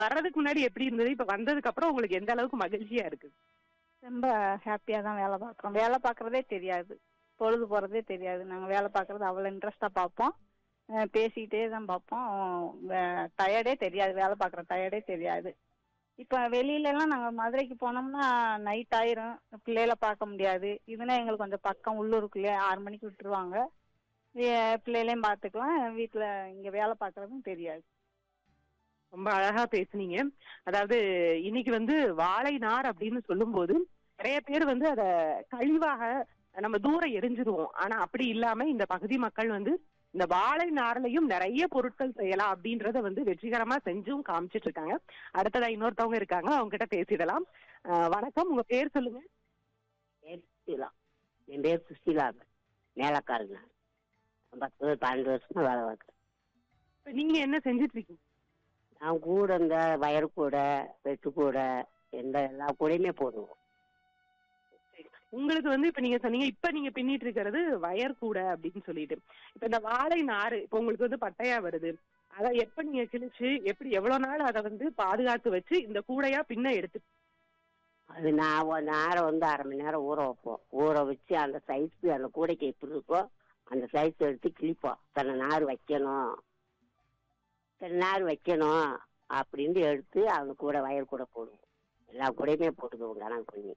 வர்றதுக்கு முன்னாடி எப்படி இருந்தது இப்ப வந்ததுக்கு அப்புறம் உங்களுக்கு எந்த அளவுக்கு மகிழ்ச்சியா இருக்கு ரொம்ப ஹாப்பியாக தான் வேலை பார்க்குறோம் வேலை பார்க்குறதே தெரியாது பொழுது போகிறதே தெரியாது நாங்கள் வேலை பார்க்குறது அவ்வளோ இன்ட்ரெஸ்டாக பார்ப்போம் அஹ் பேசிக்கிட்டே தான் பார்ப்போம் டயர்டே தெரியாது வேலை பார்க்குற டயர்டே தெரியாது இப்போ வெளியிலலாம் நாங்கள் மதுரைக்கு போனோம்னா நைட் ஆயிரும் பிள்ளைகளை பார்க்க முடியாது இதுனா எங்களுக்கு கொஞ்சம் பக்கம் உள்ளூருக்குள்ளேயே ஆறு மணிக்கு விட்டுருவாங்க வே- பிள்ளைகளையும் பார்த்துக்கலாம் வீட்டில் இங்கே வேலை பார்க்குறதும் தெரியாது ரொம்ப அழகா பேசுனீங்க அதாவது இன்னைக்கு வந்து வாழை நார் அப்படின்னு சொல்லும்போது நிறைய பேர் வந்து அத கழிவாக நம்ம தூரம் எரிஞ்சிருவோம் ஆனா அப்படி இல்லாம இந்த பகுதி மக்கள் வந்து இந்த வாழை நார்லயும் நிறைய பொருட்கள் செய்யலாம் அப்படின்றத வந்து வெற்றிகரமா செஞ்சும் காமிச்சிட்டு இருக்காங்க அடுத்ததா இன்னொருத்தவங்க இருக்காங்க அவங்க கிட்ட பேசிடலாம் அஹ் வணக்கம் உங்க பேர் சொல்லுங்க பேர் சுசீலா என் பேர் சுசீலா மேலக்காரங்க நான் பத்து பன்னெண்டு வருஷமா வேலை பார்க்குறேன் இப்ப நீங்க என்ன செஞ்சுட்டு இருக்கீங்க நான் கூட இந்த வயர் கூட வெட்டு கூட எந்த எல்லா கூடையுமே போடுவோம் உங்களுக்கு வந்து இப்ப நீங்க சொன்னீங்க இப்ப நீங்க பின்னிட்டு இருக்கிறது வயர் கூட அப்படின்னு சொல்லிட்டு இப்ப இந்த வாழை நாறு இப்ப உங்களுக்கு வந்து பட்டையா வருது அத எப்ப நீங்க கிழிச்சு எப்படி எவ்வளவு நாள் அதை வந்து பாதுகாத்து வச்சு இந்த கூடையா பின்ன எடுத்து அது நான் ஒரு நேரம் வந்து அரை மணி நேரம் ஊற வைப்போம் ஊற வச்சு அந்த சைஸ்க்கு அந்த கூடைக்கு எப்படி இருக்கோ அந்த சைஸ் எடுத்து கிழிப்போம் தன்னை நார் வைக்கணும் தன்னை நார் வைக்கணும் அப்படின்ட்டு எடுத்து அந்த கூட வயர் கூட போடுவோம் எல்லா கூடையுமே போட்டுக்குவோம் கணக்கு பண்ணி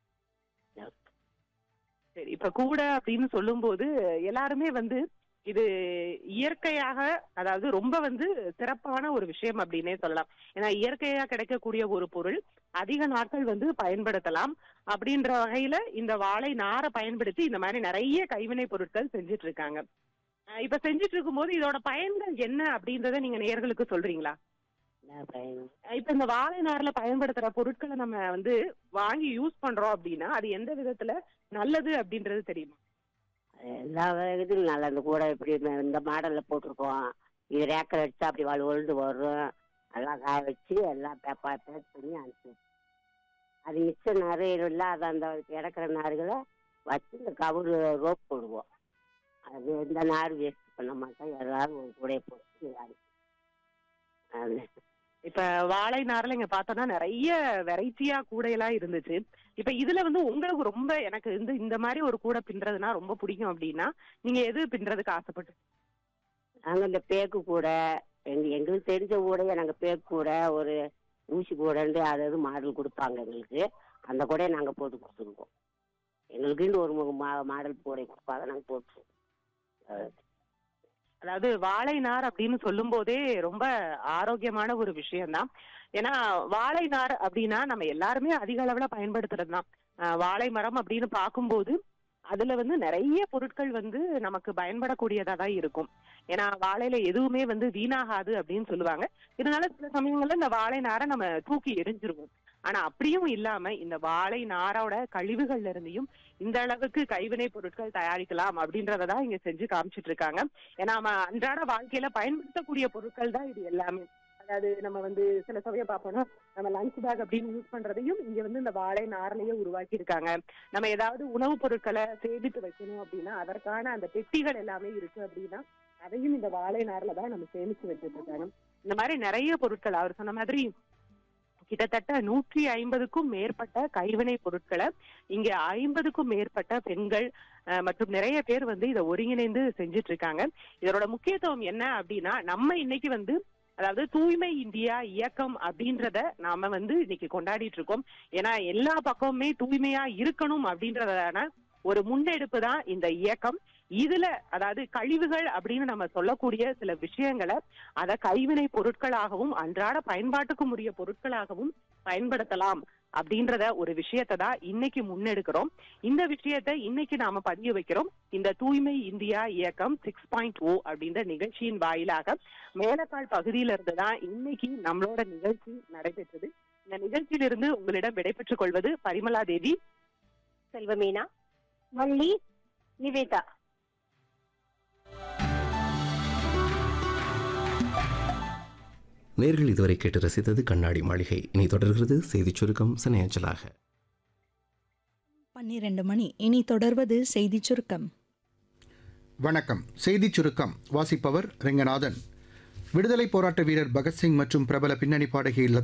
சரி இப்ப கூட அப்படின்னு சொல்லும்போது எல்லாருமே வந்து இது இயற்கையாக அதாவது ரொம்ப வந்து சிறப்பான ஒரு விஷயம் அப்படின்னே சொல்லலாம் ஏன்னா இயற்கையா கிடைக்கக்கூடிய ஒரு பொருள் அதிக நாட்கள் வந்து பயன்படுத்தலாம் அப்படின்ற வகையில இந்த வாழை நாரை பயன்படுத்தி இந்த மாதிரி நிறைய கைவினை பொருட்கள் செஞ்சுட்டு இருக்காங்க அஹ் இப்ப செஞ்சுட்டு இருக்கும்போது இதோட பயன்கள் என்ன அப்படின்றத நீங்க நேயர்களுக்கு சொல்றீங்களா என்ன பயன் அஹ் இப்ப இந்த வாழை நார்ல பயன்படுத்துற பொருட்களை நம்ம வந்து வாங்கி யூஸ் பண்றோம் அப்படின்னா அது எந்த விதத்துல நல்லது அப்படின்றது தெரியுமா எல்லா இதுலையும் நல்லா இந்த கூட இப்படி இந்த- இந்த மாடலில் போட்டிருக்கோம் இது ரேக்கர் அடிச்சா அப்படி வாழ் ஒழுந்து வரும் எல்லாம் காய வச்சு எல்லாம் பேப்பா பேக் பண்ணி அனுப்பி அது மிச்ச நாறு இல்லாத அந்த கிடக்கிற நாறுகளை வச்சு இந்த கவுரு ரோப் போடுவோம் அது இந்த நார் வேஸ்ட் பண்ண மாட்டோம் எல்லாரும் ஒரு கூடைய போட்டு அனுப்பி அது இப்ப வாழை நார்ல இங்க பார்த்தோம்னா நிறைய வெரைட்டியா கூடையெல்லாம் இருந்துச்சு இப்ப இதுல வந்து உங்களுக்கு ரொம்ப எனக்கு இந்த இந்த மாதிரி ஒரு கூடை பின்றதுன்னா ரொம்ப பிடிக்கும் அப்படின்னா நீங்க எது பின்றதுக்கு ஆசைப்பட்டு நாங்கள் இந்த பேக்கு கூட எங்க எங்களுக்கு தெரிஞ்ச கூடையை நாங்கள் பேக்கு கூட ஒரு ஊசி கூடன்ட்டு அது அது மாடல் கொடுப்பாங்க எங்களுக்கு அந்த கூடையை நாங்கள் போட்டு கொடுத்துருக்கோம் எங்களுக்குன்னு ஒரு மு- மா- மாடல் கூடை கொடுப்பாங்க நாங்கள் போட்டுருவோம் அஹ் அதாவது வாழை நார் அப்படின்னு சொல்லும் போதே ரொம்ப ஆரோக்கியமான ஒரு விஷயம்தான் ஏன்னா வாழை நார் அப்படின்னா நம்ம எல்லாருமே அதிக அளவுல பயன்படுத்துறது தான் வாழை மரம் அப்படின்னு பார்க்கும்போது அதுல வந்து நிறைய பொருட்கள் வந்து நமக்கு பயன்படக்கூடியதா தான் இருக்கும் ஏன்னா வாழையில எதுவுமே வந்து வீணாகாது அப்படின்னு சொல்லுவாங்க இதனால சில சமயங்கள்ல இந்த வாழை நாரை நம்ம தூக்கி எரிஞ்சிருவோம் ஆனா அப்படியும் இல்லாம இந்த வாழை நாரோட கழிவுகள்ல இருந்தையும் இந்த அளவுக்கு கைவினை பொருட்கள் தயாரிக்கலாம் அப்படின்றதான் இங்க செஞ்சு காமிச்சிட்டு இருக்காங்க ஏன்னா நம்ம அன்றாட வாழ்க்கையில பயன்படுத்தக்கூடிய பொருட்கள் தான் இது எல்லாமே அதாவது நம்ம வந்து சில சமயம் பார்ப்போம்னா நம்ம லஞ்ச் பேக் அப்படின்னு யூஸ் பண்றதையும் இங்க வந்து இந்த வாழை நார்லயே உருவாக்கி இருக்காங்க நம்ம ஏதாவது உணவுப் பொருட்களை சேமித்து வைக்கணும் அப்படின்னா அதற்கான அந்த பெட்டிகள் எல்லாமே இருக்கு அப்படின்னா அதையும் இந்த வாழை நார்ல தான் நம்ம சேமிச்சு வச்சுட்டு இருக்காங்க இந்த மாதிரி நிறைய பொருட்கள் அவர் சொன்ன மாதிரி கிட்டத்தட்ட நூற்றி ஐம்பதுக்கும் மேற்பட்ட கைவினை பொருட்களை இங்க ஐம்பதுக்கும் மேற்பட்ட பெண்கள் அஹ், மற்றும் நிறைய பேர் வந்து இதை ஒருங்கிணைந்து செஞ்சுட்டு இருக்காங்க இதோட முக்கியத்துவம் என்ன அப்படின்னா நம்ம இன்னைக்கு வந்து அதாவது தூய்மை இந்தியா இயக்கம் அப்படின்றத நாம வந்து இன்னைக்கு கொண்டாடிட்டு இருக்கோம் ஏன்னா எல்லா பக்கமுமே தூய்மையா இருக்கணும் அப்படின்றதான ஒரு முன்னெடுப்பு தான் இந்த இயக்கம் இதுல அதாவது கழிவுகள் அப்படின்னு நம்ம சொல்லக்கூடிய சில விஷயங்களை அத கைவினை பொருட்களாகவும் அன்றாட பயன்பாட்டுக்கு உரிய பொருட்களாகவும் பயன்படுத்தலாம் அப்படின்றத ஒரு விஷயத்தை தான் இன்னைக்கு முன்னெடுக்கிறோம் இந்த விஷயத்தை இன்னைக்கு நாம பதிய வைக்கிறோம் இந்த தூய்மை இந்தியா இயக்கம் சிக்ஸ் பாயிண்ட் ஓ அப்படின்ற நிகழ்ச்சியின் வாயிலாக மேலக்கால் பகுதியில இருந்து தான் இன்னைக்கு நம்மளோட நிகழ்ச்சி நடைபெற்றது இந்த நிகழ்ச்சியிலிருந்து உங்களிடம் விடைபெற்றுக் கொள்வது பரிமலா தேவி செல்வமீனா வள்ளி நிவேதா நேர்கள் இதுவரை கேட்டு ரசித்தது கண்ணாடி மாளிகை இனி தொடர்கிறது செய்திச் சுருக்கம் சனையஞ்சலாக பன்னிரண்டு மணி இனி தொடர்வது செய்திச் சுருக்கம் வணக்கம் செய்திச் சுருக்கம் வாசிப்பவர் ரெங்கநாதன் விடுதலை போராட்ட வீரர் பகத்சிங் மற்றும் பிரபல பின்னணி பாடகி